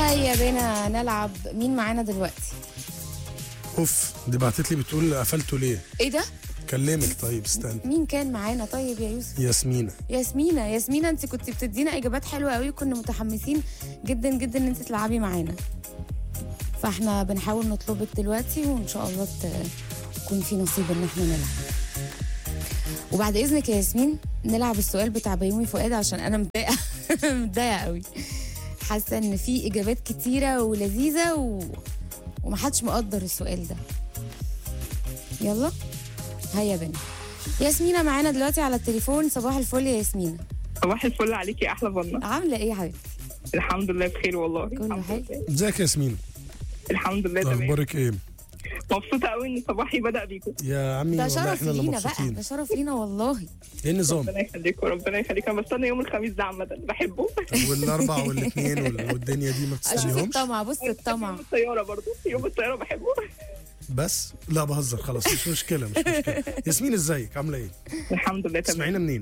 هيا بينا نلعب مين معانا دلوقتي اوف دي بعتت لي بتقول قفلته ليه ايه ده كلمك طيب استنى مين كان معانا طيب يا يوسف ياسمينة ياسمينة ياسمينة انت كنت بتدينا اجابات حلوه قوي وكنا متحمسين جدا جدا ان انت تلعبي معانا فاحنا بنحاول نطلبك دلوقتي وان شاء الله ت- يكون في نصيب ان احنا نلعب وبعد اذنك يا ياسمين نلعب السؤال بتاع بيومي فؤاد عشان انا متضايقه متضايقه قوي حاسه ان في اجابات كتيره ولذيذه و... ومحدش مقدر السؤال ده يلا هيا بنا ياسمينة معانا دلوقتي على التليفون صباح الفل يا ياسمينة صباح الفل عليكي يا احلى فضله عاملة ايه يا حبيبتي؟ الحمد لله بخير والله كله الحمد حلو. لله. ازيك يا ياسمينة الحمد لله تمام اخبارك ايه مبسوطه قوي ان صباحي بدا بيكم يا عمي ده والله شرف احنا اللي لينا بقى مبسوطين ده شرف لينا والله ايه النظام ربنا يخليكم ربنا يخليكم انا بستنى يوم الخميس ده عامه بحبه والاربع والاثنين وال- والدنيا دي ما اشوف بتستنيهمش الطمع بص الطمع يوم الطياره برضو يوم الطياره بحبه بس لا بهزر خلاص مش مشكله مش مشكله ياسمين ازيك عامله ايه الحمد لله تمام بتسمعينا منين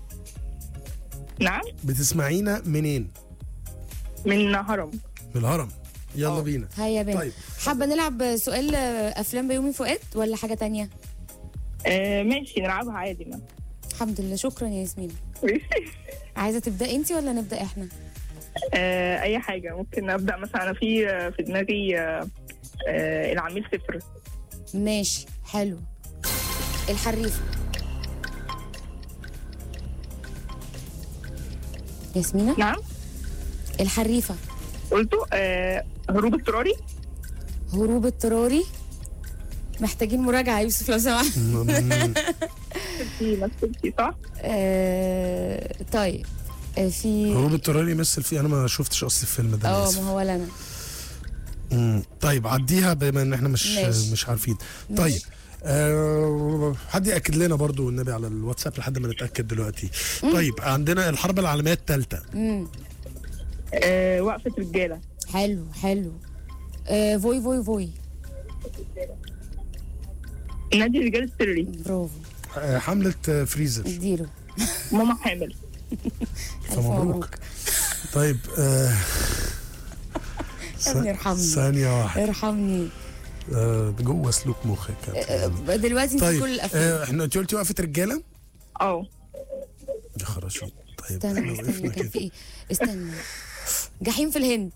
نعم بتسمعينا منين من هرم من الهرم يلا آه. بينا هيا بنا طيب حابة نلعب سؤال افلام بيومي فؤاد ولا حاجة تانية؟ آه ماشي نلعبها عادي ما الحمد لله شكرا يا ياسمين ماشي. عايزة تبدأ انت ولا نبدأ احنا؟ آه اي حاجه ممكن ابدا مثلا انا في آه، في دماغي آه آه العميل صفر ماشي حلو الحريفة ياسمينة نعم الحريفة قلته آه هروب اضطراري هروب اضطراري محتاجين مراجعة يا يوسف لو سمحت مم. في مثلتي صح؟ آه طيب آه في هروب اضطراري يمثل فيه انا ما شفتش اصل الفيلم ده أنا اه آسف. ما هو ولا انا مم. طيب عديها بما ان احنا مش ماشي. مش عارفين ماشي. طيب أه حد ياكد لنا برضو النبي على الواتساب لحد ما نتاكد دلوقتي طيب عندنا الحرب العالميه الثالثه امم آه وقفه رجاله حلو حلو آه فوي فوي فوي نادي الرجال السري أه برافو حمله آه، فريزر اديله ماما حامل ألف فمبروك. مبروك طيب أه يا ابني ارحمني ثانيه واحده ارحمني أه جوه سلوك مخك آه دلوقتي انت طيب كل الافلام أه احنا انت قلتي وقفه رجاله اه يا خراشيط طيب استنى احنا استنى وقفنا كان كده في ايه استنى جحيم في الهند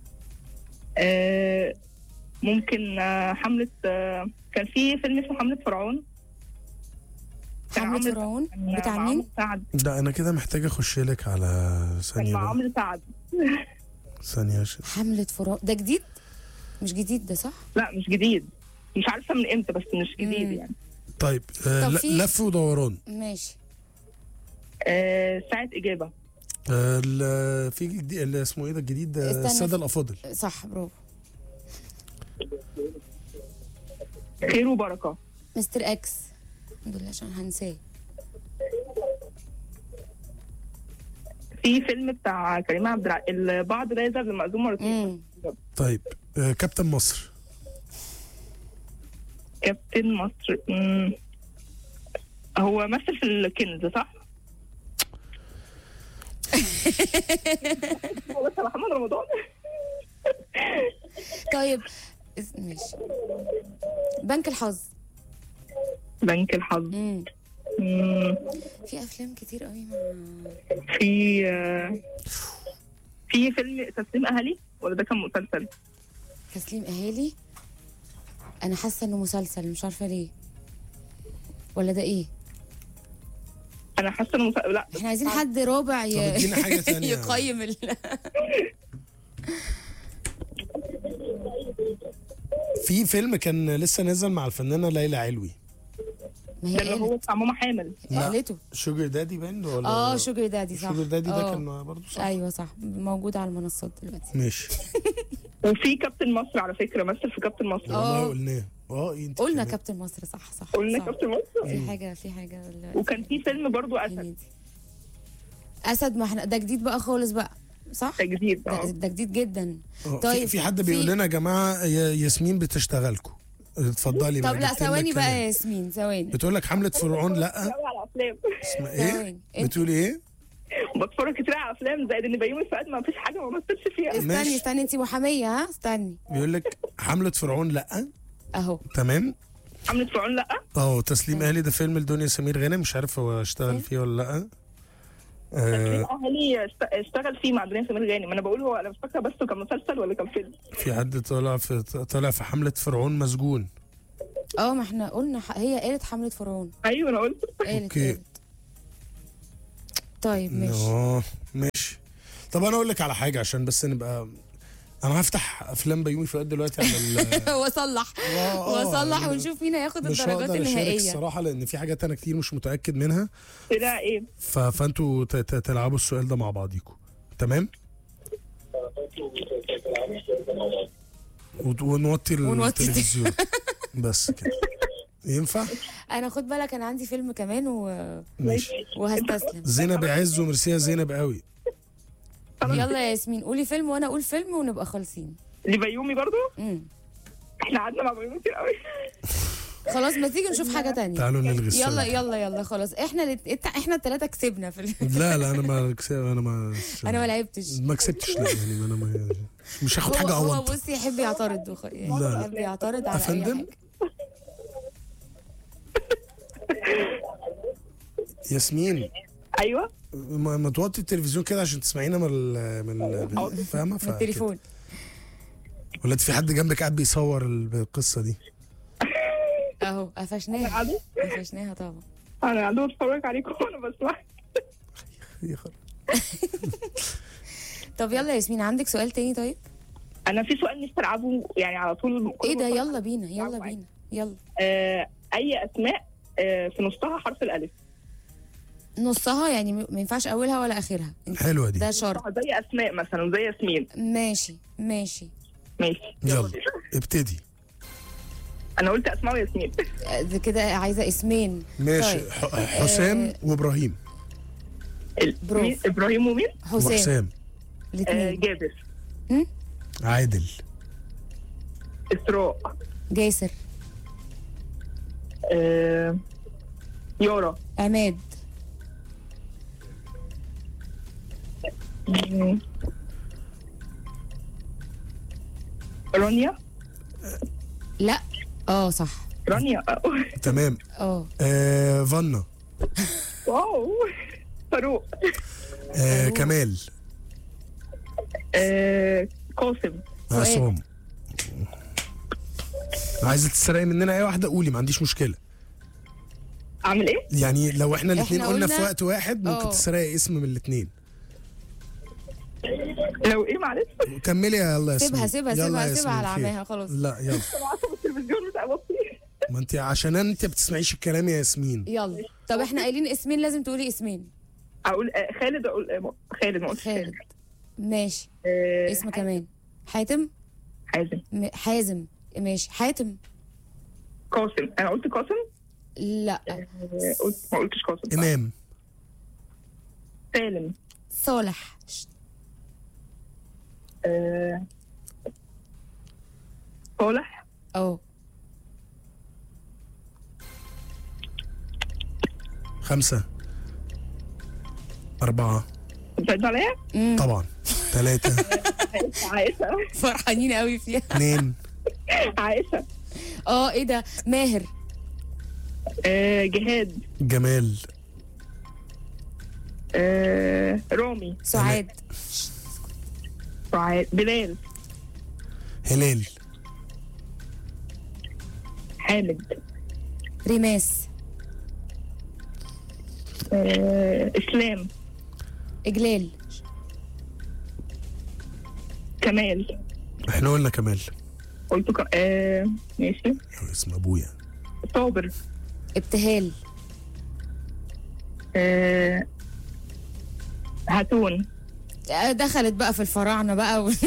آه، ممكن آه، حملة آه، كان في فيلم اسمه حملة فرعون كان حملة عمرو- فرعون كان بتاع مع مين؟ عمرو سعد لا انا كده محتاج اخش لك على كان ثانيه مع بقى. عمرو سعد ثانيه عشان حملة فرعون ده جديد؟ مش جديد ده صح؟ لا مش جديد مش عارفة من امتى بس مش جديد مم. يعني طيب أه طب ل- في- لف ودوران ماشي آه، ساعة إجابة آه، ال- في جديد اللي اسمه ايه ده الجديد ده استنى. الساده الافاضل صح برافو خير وبركة مستر اكس الحمد لله عشان هنساه في فيلم بتاع كريم عبد الع... البعض لا يذهب للمأذون مرتين امم طيب آه، كابتن مصر كابتن مصر مم. هو مثل في الكنز صح؟ هو بس محمد رمضان طيب اس- ماشي بنك الحظ بنك الحظ امم مم. في افلام كتير قوي ما في آه، في فيلم تسليم اهلي ولا ده كان مسلسل؟ تسليم اهالي انا حاسه انه مسلسل مش عارفه ليه ولا ده ايه انا حاسه انه مسلسل لا احنا عايزين حد رابع طب ي... ادينا حاجه ثانيه يقيم ال... في فيلم كان لسه نازل مع الفنانه ليلى علوي ما هي ده اللي هو قالت بتاع ماما حامل لا. قالته شوجر دادي باين ولا اه شوجر دادي صح شوجر دادي ده آه. كان برضه صح ايوه صح موجود على المنصات دلوقتي ماشي وفي كابتن مصر على فكره مثل في كابتن مصر والله آه. قلناه اه إيه انت قلنا كمان. كابتن مصر صح صح قلنا صح. كابتن مصر في حاجه في حاجه دلوقتي. وكان في فيلم برضو اسد هنيدي. اسد ما احنا ده جديد بقى خالص بقى صح تجديد ده, اه ده جديد جدا آه، طيب، في, في حد في- بيقول لنا يا جماعه يا- ياسمين بتشتغلكم اتفضلي ما طب لا جبت لنا ثواني بقى كلام. يا ياسمين ثواني بتقول لك حمله فرعون لا قوي على افلام اسمها ايه ثواني. انت- بتقولي ايه بتفرج كتير على افلام زائد ان بيومي فؤاد ما فيش حاجه ما مثلش فيها ماشي. استني استني انت محاميه ها استني بيقول لك حمله فرعون لا اهو تمام حمله فرعون لا اه تسليم اهلي ده فيلم لدنيا سمير غانم مش عارف هو اشتغل فيه ولا لا آه اهلي اشت- اشتغل فيه مع دنيا سمير غانم انا بقول هو انا مش فاكره بس كان مسلسل ولا كان فيلم في حد طالع في طالع في حمله فرعون مسجون اه ما احنا قلنا ح- هي قالت حمله فرعون ايوه انا قلت قالت أوكي. قالت طيب ماشي اه ماشي طب انا اقول لك على حاجه عشان بس نبقى انا هفتح افلام بيومي فؤاد دلوقتي على ال وصلح آه، آه، وصلح يعني ونشوف مين هياخد مش الدرجات هقدر اشارك النهائيه الصراحه لان في حاجات انا كتير مش متاكد منها طلع ايه ف... فانتوا ت... ت... تلعبوا السؤال ده مع بعضيكم تمام وت- ونوطي ونوطي التلفزيون بس كده ينفع انا خد بالك انا عندي فيلم كمان و... ماشي وهستسلم زينب عز وميرسي يا زينب قوي يلا يا ياسمين قولي فيلم وانا اقول فيلم ونبقى خالصين لبيومي برضو امم احنا قعدنا مع بيومي كتير قوي خلاص ما تيجي نشوف حاجه تانية تعالوا نلغي السؤال يلا ده. يلا يلا خلاص احنا الات- احنا الثلاثه كسبنا في ال... لا لا انا ما كسب انا ما انا ما لعبتش ما كسبتش لا يعني ما انا ما مش هاخد هو حاجه هو اونطه بص يحب يعترض وخ... يعني لا، لا. يحب يعترض على اي أفندم؟ حاجه ياسمين ايوه ما, ما توطي التلفزيون كده عشان تسمعينا من ال من ال فاهمه من فكده. التليفون ولا انت في حد جنبك قاعد بيصور القصه دي اهو قفشناها قعدوا قفشناها طبعا انا قاعده بتفرج عليكم وانا بسمع يا خرا. طب يلا يا ياسمين عندك سؤال تاني طيب انا في سؤال نفسي العبه يعني على طول كل ايه ده مرة. يلا بينا يلا بينا يلا آه اي اسماء آه في نصها حرف الالف نصها يعني م- ما ينفعش اولها ولا اخرها انت- حلوه دي ده شرط زي اسماء مثلا زي ياسمين ماشي ماشي ماشي يلا ابتدي انا قلت اسماء وياسمين آه، ده كده عايزه اسمين ماشي طيب. ح- حسام آه، وابراهيم ال- برافو. مين؟ ابراهيم ومين؟ حسام وحسام آه الاثنين جابر عادل اسراء جاسر آه يارا عماد مم. رانيا لا اه صح رانيا آه. تمام اه آه فانا واو فاروق آه كمال آه قاسم عصام عايزه تسرقي مننا اي واحده قولي ما عنديش مشكله اعمل ايه؟ يعني لو احنا الاثنين إحنا قلنا في قلنا- وقت واحد ممكن آه. تسرقي اسم من الاثنين لو ايه معلش كملي يا يلا يا سيبها ياسمين. سيبها يلا سيبها يا سيبها على ياسمين، خير. عماها خلاص لا يلا انا عارفه التلفزيون بتاع بطي ما انت عشان انت بتسمعيش الكلام يا ياسمين يلا طب احنا قايلين اسمين لازم تقولي اسمين اقول آه خالد اقول آه خالد ما قلتش خالد ماشي آه اسم كمان حاتم حازم م- حازم ماشي حاتم قاسم انا قلت قاسم لا آه قلت ما قلتش قاسم امام سالم صالح آه صالح اه خمسة أربعة بتعد عليا مم. طبعا ثلاثة عائشه فرحانين قوي فيها اثنين عائشه اه ايه ده ماهر آه جهاد جمال آه رامي سعاد سعاد بلال هلال حامد ريماس آه اسلام اجلال كمال احنا قلنا كمال قلت ك... آه ماشي هو اسم ابويا صابر ابتهال آه هاتون آه، دخلت بقى في الفراعنه بقى و...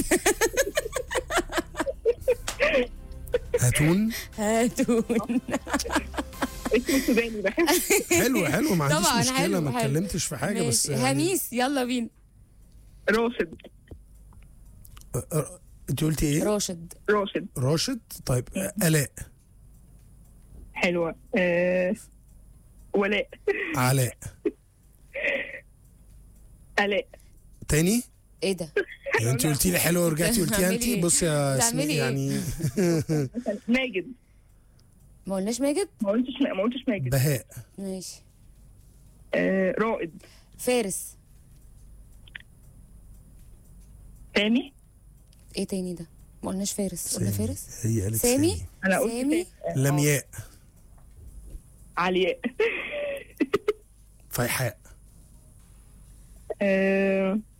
هاتون هاتون اسمه سوداني بحب حلو حلو ما عنديش طبعاً، مشكلة حلو، ما حلو. اتكلمتش في حاجة بس ماشي. يعني هميس يلا بينا راشد أ- أ- انت قلتي ايه؟ راشد راشد راشد طيب آه، آلاء حلوة آه ولاء علاء الاء تاني ايه ده يعني انت قلتي لي حلو ورجعتي قلتيها تعملي انت إيه؟ بصي يا تعملي اسماء إيه؟ يعني ماجد ما قلناش ماجد ما قلتش ما قلتش ماجد بهاء ماشي آه رائد فارس تاني ايه تاني ده ما قلناش فارس قلنا سامي. فارس هي قالت سامي سامي انا قلت سامي تاني. لمياء علياء فيحاء آه